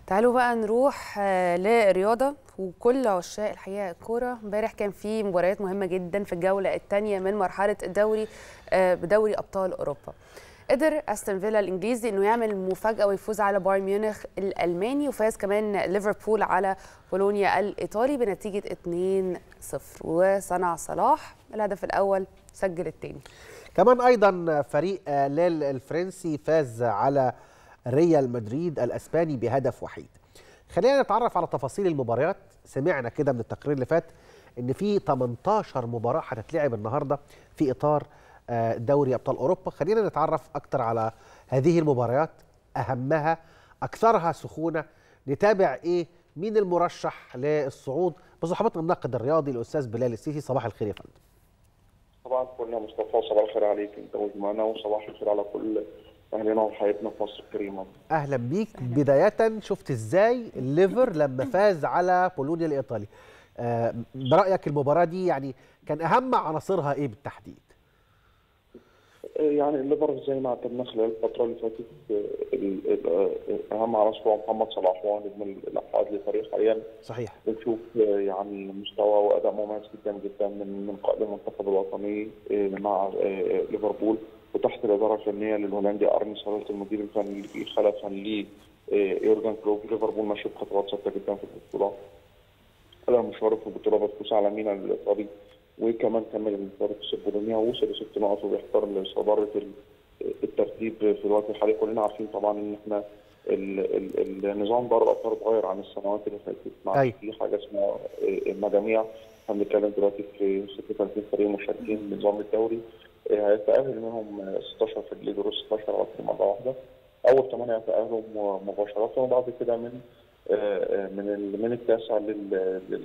تعالوا بقى نروح آه، للرياضه وكل عشاق الحقيقه الكوره امبارح كان في مباريات مهمه جدا في الجوله الثانيه من مرحله الدوري آه، بدوري ابطال اوروبا قدر استون فيلا الانجليزي انه يعمل مفاجاه ويفوز على بايرن ميونخ الالماني وفاز كمان ليفربول على بولونيا الايطالي بنتيجه 2-0 وصنع صلاح الهدف الاول سجل الثاني كمان ايضا فريق آه، ليل الفرنسي فاز على ريال مدريد الاسباني بهدف وحيد خلينا نتعرف على تفاصيل المباريات سمعنا كده من التقرير اللي فات ان في 18 مباراه هتتلعب النهارده في اطار آه، دوري ابطال اوروبا خلينا نتعرف اكتر على هذه المباريات اهمها اكثرها سخونه نتابع ايه مين المرشح للصعود بصحبتنا الناقد الرياضي الاستاذ بلال السيسي صباح الخير يا فندم صباح الفل يا مصطفى وصباح الخير عليك انت وجمعنا وصباح الخير على كل اهلنا وحياتنا في مصر الكريمه اهلا بيك بدايه شفت ازاي الليفر لما فاز على بولونيا الايطالي آه، برايك المباراه دي يعني كان اهم عناصرها ايه بالتحديد يعني الليفر زي ما اعتدنا خلال الفتره اللي فاتت اه، ال- ال- اه، اهم عناصر هو محمد صلاح هو نجم الافراد للفريق حاليا صحيح بنشوف اه، يعني مستوى واداء مميز جدا جدا من من قائد المنتخب الوطني اه، مع اه، ليفربول وتحت الاداره الفنيه للهولندي ارني سلوت المدير الفني اللي خلفا ليه اه، يورجن كلوب ليفربول ماشي بخطوات ثابته جدا في البطوله طلع مشواره في البطوله بفوز على ميلان الايطالي وكمان كمل المشوار في بولونيا ووصل لست نقط وبيحتار لصداره ال- الترتيب في الوقت الحالي كلنا عارفين طبعا ان احنا ال ال النظام دوري الابطال اتغير عن السنوات اللي فاتت ما أيوة. في حاجه اسمها المجاميع احنا بنتكلم دلوقتي في 36 فريق مشاركين بنظام الدوري آه، هيتأهل منهم 16 في الليج ورو 16 عطل مرة واحدة أول ثمانية هيتأهلوا م- مباشرة وبعد كده من آه، آه، من ال- من التاسع لل لل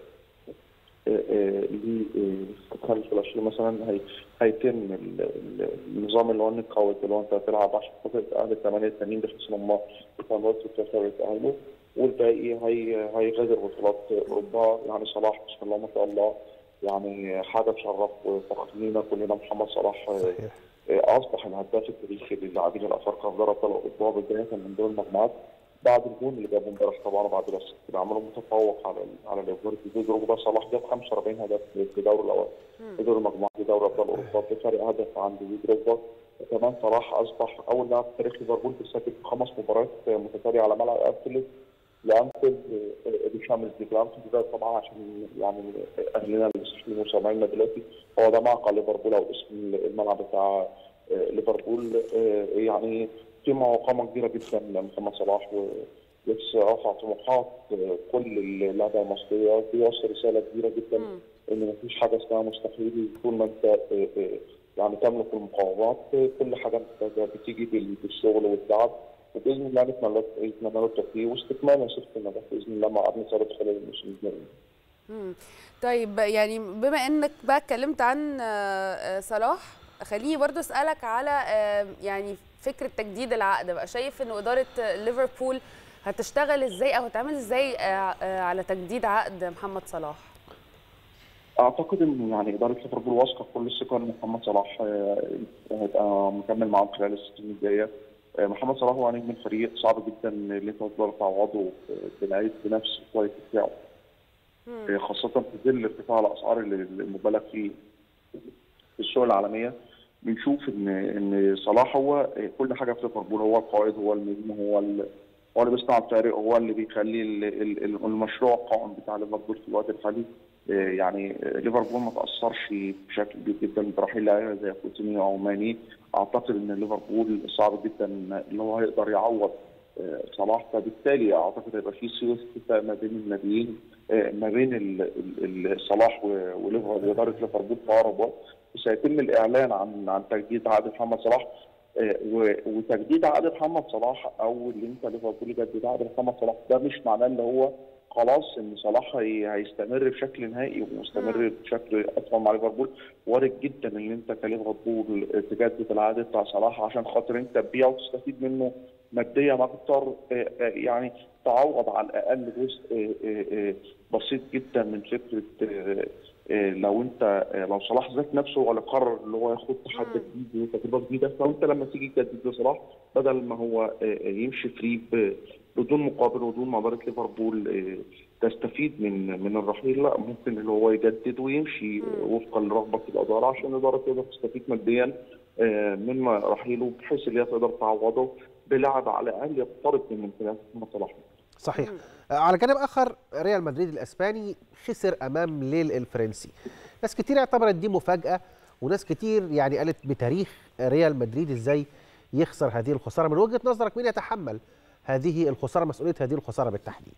لخمس والعشرين مثلا هي هيتم ال- ال- النظام اللي هو النقاوي اللي هو انت هتلعب عشان خاطر تأهل الثمانية التانيين بحيث ان هم يكونوا في التاسع يتأهلوا والباقي هي هيغادر بطولات اوروبا يعني صلاح بسم الله ما شاء الله يعني حاجه تشرف وفخر لينا كلنا محمد صلاح آه، صحيح آه، اصبح الهداف التاريخي للاعبين الافارقه في دوري ابطال اوروبا بدايه من دور المجموعات بعد الجون اللي جابه امبارح طبعا وبعد بس كده عملوا متفوق على ال- على الايفوار في دروجبا صلاح جاب 45 هدف في دور الاول في دور المجموعات في دوري ابطال اوروبا بفرق هدف عند دروجبا وكمان صلاح اصبح اول لاعب في تاريخ ليفربول تسجل في خمس مباريات متتاليه على ملعب انفيلد لانفيلد بشامل ليج لانفيلد ده طبعا عشان يعني اهلنا المسلمين وسامعينا دلوقتي هو ده معقل ليفربول او اسم الملعب بتاع آه، ليفربول آه، يعني قيمه وقامه كبيره جدا لمحمد صلاح و بس رفع طموحات آه، كل اللعبه المصريه بيوصل رساله كبيره جدا مم. ان مفيش حاجه اسمها مستحيل طول ما انت آه، آه، يعني تملك المقاومات آه، كل حاجه محتاجه بتيجي بال- بالشغل والتعب وباذن الله نتمنى له نتمنى له التوفيق واستكمال مسيره النجاح باذن الله مع ابن ثابت خلال الموسم الجاي. مم. طيب يعني بما انك بقى اتكلمت عن آه، آه، صلاح خليني برضو اسالك على آه، يعني فكره تجديد العقد بقى شايف انه اداره ليفربول هتشتغل ازاي او هتعمل ازاي آه، آه، على تجديد عقد محمد صلاح اعتقد ان يعني اداره ليفربول واثقه بكل الثقه ان محمد صلاح آه، هيبقى مكمل معاهم خلال السنين الجايه آه، محمد صلاح هو نجم الفريق صعب جدا اللي انت تقدر تعوضه بلعيب بنفس الكواليتي بتاعه آه، خاصه في ظل ارتفاع الاسعار اللي اللي المبالغ فيه في السوق العالميه بنشوف ان ان صلاح هو كل حاجه في ليفربول هو القائد هو النجم هو ال- هو اللي بيصنع الفارق هو اللي بيخلي ال- ال- ال- المشروع القائم بتاع ليفربول في الوقت الحالي آه، يعني ليفربول ما تاثرش بشكل كبير جدا برحيل لاعيبه زي كوتينيو او ماني اعتقد ان ليفربول صعب جدا اللي هو هيقدر يعوض آه، صلاح فبالتالي اعتقد هيبقى في سياسه اتفاق ما بين الناديين آه، ما بين ال- ال- ال- صلاح و- وليفربول واداره ليفربول في اقرب وقت وسيتم الاعلان عن عن تجديد عقد محمد صلاح آه، و- وتجديد عقد محمد صلاح او اللي انت ليفربول يجدد عقد محمد صلاح ده مش معناه ان هو خلاص ان صلاح هي هيستمر بشكل نهائي ومستمر بشكل اطول مع ليفربول وارد جدا ان انت كليفربول تجدد العقد بتاع صلاح عشان خاطر انت تبيعه وتستفيد منه ماديا اكتر آه، آه، يعني تعوض على الاقل جزء آه، آه، آه، بسيط جدا من فكره آه، آه، لو انت آه، لو صلاح ذات نفسه هو اللي قرر اللي هو ياخد تحدي جديد وتجربه جديده فانت لما تيجي تجدد لصلاح بدل ما هو آه، آه، يمشي فري ب- بدون مقابل وبدون ما اداره ليفربول آه، تستفيد من من الرحيل لا ممكن اللي هو يجدد ويمشي وفقا لرغبه الاداره عشان الاداره تقدر تستفيد ماديا آه، من رحيله بحيث ان هي تقدر تعوضه بلاعب على الاقل يقترب من امكانيات محمد صلاح. صحيح آه، على جانب اخر ريال مدريد الاسباني خسر امام ليل الفرنسي ناس كتير اعتبرت دي مفاجاه وناس كتير يعني قالت بتاريخ ريال مدريد ازاي يخسر هذه الخساره من وجهه نظرك مين يتحمل هذه الخساره مسؤوليه هذه الخساره بالتحديد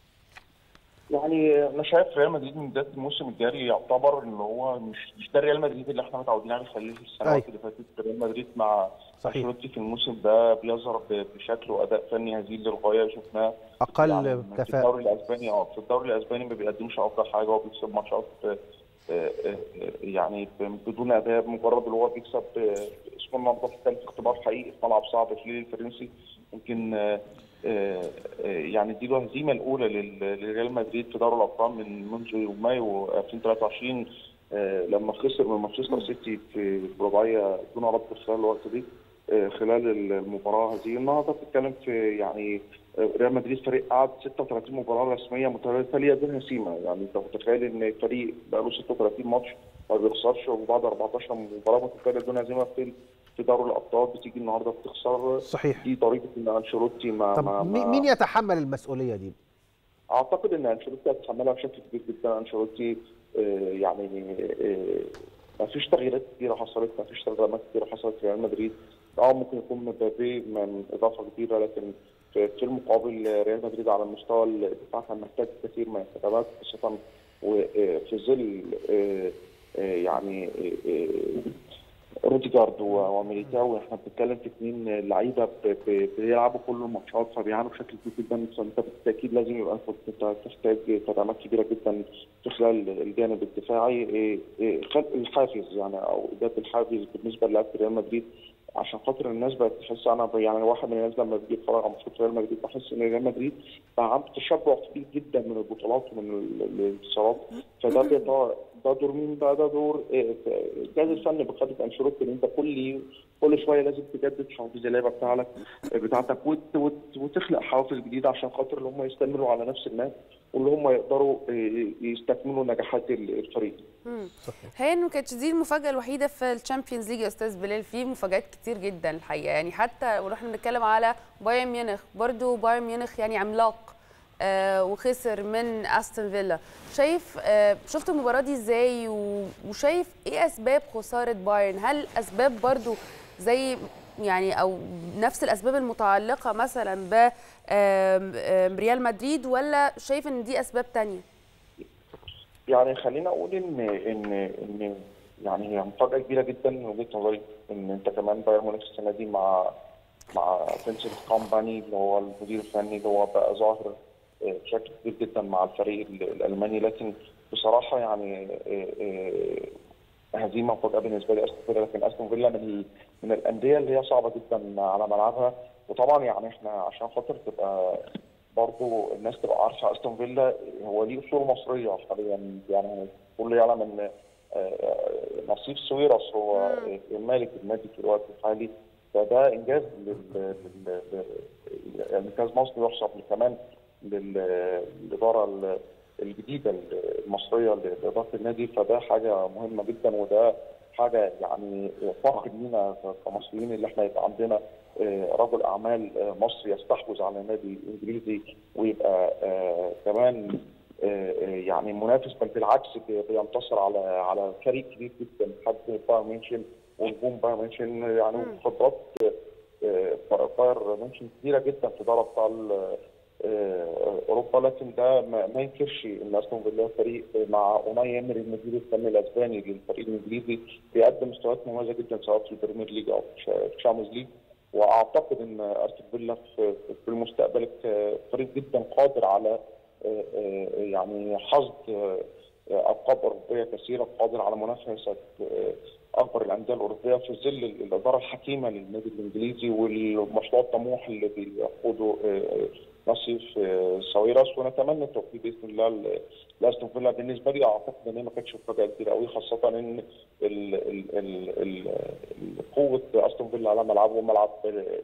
يعني انا شايف ريال مدريد من بدايه الموسم الجاري يعتبر ان هو مش مش ده ريال مدريد اللي احنا متعودين عليه خلال السنوات أيوة. اللي فاتت ريال مدريد مع صحيح. انشيلوتي في الموسم ده بيظهر ب- بشكل واداء فني هزيل للغايه شفناه اقل يعني في كفاءه الدوري الاسباني اه في الدوري الاسباني ما بيقدمش افضل حاجه وبيكسب ماتشات آه، آه، آه، يعني بدون اداء مجرد اللي هو بيكسب آه، اسم النهارده كان في اختبار حقيقي في ملعب صعب في الليل الفرنسي يمكن آه، آه، آه، يعني دي الهزيمه الاولى لل- لريال مدريد في دوري الابطال من منذ مايو 2023 آه، لما خسر من مانشستر سيتي في رباعيه دون رد خلال الوقت دي آه، خلال المباراه هذه النهارده بتتكلم في يعني آه، ريال مدريد فريق قعد 36 مباراه رسميه متتاليه دون هزيمه يعني انت متخيل ان فريق بقى له 36 ماتش ما بيخسرش وبعد 14 مباراه متتاليه دون هزيمه في في دوري الابطال بتيجي النهارده بتخسر صحيح دي طريقه ان انشيلوتي ما طب ما مي- ما- مين يتحمل المسؤوليه دي اعتقد ان انشيلوتي هيتحملها بشكل كبير جدا انشيلوتي آه، يعني آه، ما فيش تغييرات كتيره حصلت ما فيش تغييرات كتيره حصلت في ريال مدريد اه ممكن يكون مبابي من اضافه كبيره لكن في في المقابل آه، ريال مدريد على المستوى الدفاع كان محتاج كثير من الخدمات خاصه وفي ظل آه، آه، يعني آه، آه، روديجارد و- وميليتاو احنا بنتكلم في اثنين لعيبه ب- ب- بيلعبوا كل الماتشات فبيعانوا بشكل كبير جدا فانت بالتاكيد لازم يبقى كنت تحتاج خدمات كبيره جدا في خلال الجانب الدفاعي إيه، إيه، خلق الحافز يعني او ايجاد الحافز بالنسبه للاعيبه ريال مدريد عشان خاطر الناس بقت تحس انا ب- يعني واحد من الناس لما بيجي يتفرج على ماتشات ريال مدريد بحس ان ريال مدريد بقى عنده تشبع كبير جدا من البطولات ومن ال- الانتصارات فده بيطلع ده دور مين بقى ده دور إيه، الجهاز الفني بقياده انشيلوتي ان انت كل كل شويه لازم تجدد حوافز اللعيبه بتاعتك بتاعتك وت وت وتخلق حوافز جديده عشان خاطر اللي هم يستمروا على نفس الناس واللي هم يقدروا إيه، يستكملوا نجاحات الفريق. هي ما كانتش دي المفاجاه الوحيده في الشامبيونز ليج يا استاذ بلال في مفاجات كتير جدا الحقيقه يعني حتى لو احنا بنتكلم على بايرن ميونخ برضو بايرن ميونخ يعني عملاق آه وخسر من استون فيلا شايف آه شفت المباراه دي ازاي و- وشايف ايه اسباب خساره بايرن هل اسباب برضو زي يعني او نفس الاسباب المتعلقه مثلا ب آم، آم، ريال مدريد ولا شايف ان دي اسباب تانية يعني خلينا اقول ان ان ان يعني هي مفاجاه كبيره جدا من وجهه نظري ان انت كمان بايرن ميونخ السنه دي مع مع فينسنت كومباني اللي هو المدير الفني اللي هو بقى ظاهر آه، بشكل كبير جدا مع الفريق ال- الالماني لكن بصراحه يعني آه، آه، هزيمه مفاجاه بالنسبه لي استون فيلا لكن استون فيلا من ال- من الانديه اللي هي صعبه جدا على ملعبها وطبعا يعني احنا عشان خاطر تبقى برضه الناس تبقى عارفه استون فيلا هو ليه اصول مصريه حاليا يعني كل يعلم ان آه، نصيب سويرس هو مالك النادي في الوقت الحالي فده انجاز لل- لل- لل- انجاز مصري يحسب كمان لل- للاداره ال- الجديده المصريه لاداره النادي فده حاجه مهمه جدا وده حاجه يعني فخر لينا كمصريين اللي احنا يبقى عندنا آه، رجل اعمال آه، مصري يستحوذ على نادي انجليزي ويبقى آه، كمان آه، آه، يعني منافس بل بالعكس بي- بينتصر على على فريق كبير جدا حد بايرن ميونشن ونجوم بايرن ميونشن يعني خبرات آه، آه، بايرن ميونشن كبيره جدا في دوري ابطال آه، اوروبا لكن ده ما ما ينكرش ان استون فيلا فريق مع اوناي امري المدير الفني الاسباني للفريق الانجليزي بيقدم مستويات مميزه جدا سواء في البريمير ليج او في الشامبيونز ليج واعتقد ان استون فيلا في في المستقبل آه، فريق جدا قادر على آه، آه، يعني حصد آه، القاب اوروبيه كثيره قادر على منافسه آه، اكبر الانديه الاوروبيه في ظل الاداره الحكيمه للنادي الانجليزي والمشروع الطموح اللي بيقوده آه، نصيف آه، ساويرس ونتمنى التوفيق باذن الله ل- لاستون فيلا بالنسبه لي اعتقد ان هي ما كانتش مفاجاه كبيره قوي خاصه ان ال ال ال ال ال قوه استون فيلا على ملعبه ملعب آه،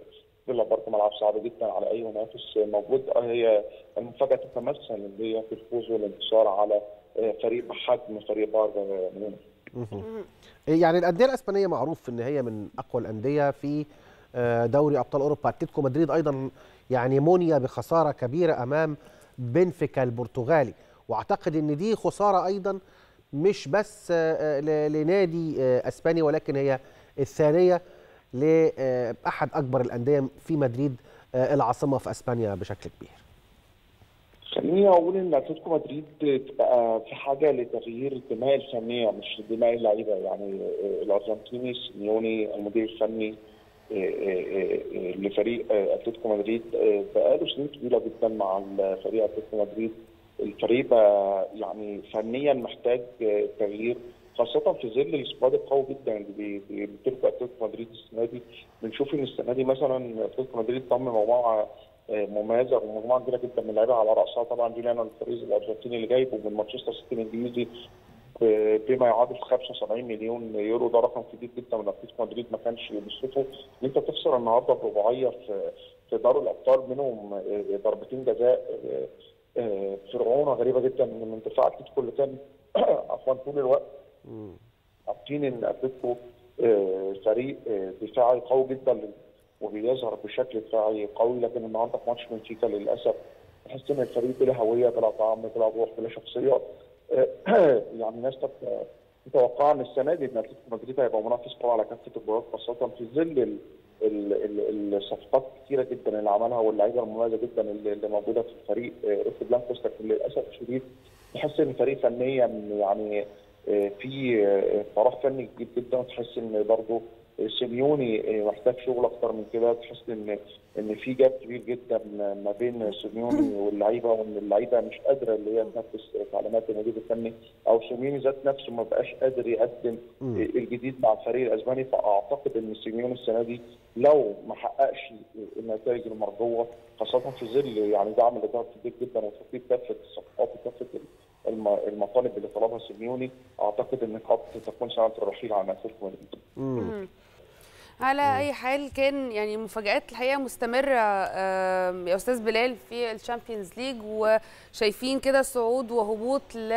فيلا برضه ملعب صعب جدا على اي منافس موجود هي المفاجاه تتمثل اللي هي في الفوز والانتصار على فريق بحجم فريق بايرن ميونخ يعني الانديه الاسبانيه معروف ان هي من اقوى الانديه في دوري ابطال اوروبا اتلتيكو مدريد ايضا يعني مني بخساره كبيره امام بنفيكا البرتغالي واعتقد ان دي خساره ايضا مش بس لنادي اسباني ولكن هي الثانيه لاحد اكبر الانديه في مدريد العاصمه في اسبانيا بشكل كبير. خليني اقول ان اتلتيكو مدريد تبقى في حاجه لتغيير الدماء الفنيه مش دماء اللعيبه يعني الارجنتيني سيميوني المدير الفني لفريق اتلتيكو مدريد بقاله سنين طويله جدا مع فريق اتلتيكو مدريد الفريق بقى يعني فنيا محتاج تغيير خاصة في ظل السكواد القوي جدا اللي بيمتلكه اتلتيكو مدريد السنة دي بنشوف ان السنة دي مثلا اتلتيكو مدريد ضم مجموعة مميزة ومجموعة كبيرة جدا من اللعيبة على رأسها طبعا جوليانو الفريز الأرجنتيني اللي جايبه من مانشستر سيتي الإنجليزي بما يعادل 75 مليون يورو ده رقم كبير جدا من اتلتيكو مدريد ما كانش بيصرفه ان انت تخسر النهارده برباعيه في في دوري الابطال منهم ضربتين جزاء فرعونه غريبه جدا من دفاع اتلتيكو اللي كان عفوا طول الوقت عارفين ان اتلتيكو فريق دفاعي قوي جدا وبيظهر بشكل دفاعي قوي لكن النهارده في ماتش بنفيكا للاسف تحس ان الفريق بلا هويه بلا طعم بلا روح بلا شخصيه يعني الناس متوقعه ان السنه دي ان اتلتيكو مدريد هيبقى منافس قوي على كافه البطولات خاصه في ظل الصفقات كثيره جدا اللي عملها واللعيبه المميزه جدا اللي موجوده في الفريق روسي بلانكوس لكن للاسف الشديد تحس ان الفريق فنيا يعني في فراغ فني كبير جدا وتحس ان برضه سيميوني محتاج شغل اكتر من كده تحس ان ان في جاب كبير جدا ما بين سيميوني واللعيبه وان اللعيبه مش قادره اللي هي تنفذ تعليمات المدير الفني او سيميوني ذات نفسه ما بقاش قادر يقدم الجديد مع الفريق الاسباني فاعتقد ان سيميوني السنه دي لو ما حققش النتائج المرجوه خاصه في ظل يعني دعم الاداره كبير جدا وتخطيط كافه الصفقات وكافه المطالب اللي طلبها سيميوني اعتقد ان قد تكون سنه الرحيل عن اتلتيكو مدريد. على اي حال كان يعني مفاجات الحقيقه مستمره يا استاذ بلال في الشامبيونز ليج وشايفين كده صعود وهبوط ل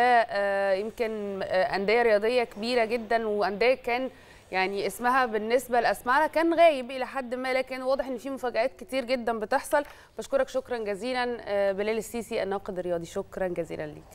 يمكن انديه رياضيه كبيره جدا وانديه كان يعني اسمها بالنسبه لاسمائنا كان غايب الى حد ما لكن واضح ان في مفاجات كتير جدا بتحصل بشكرك شكرا جزيلا بلال السيسي الناقد الرياضي شكرا جزيلا ليك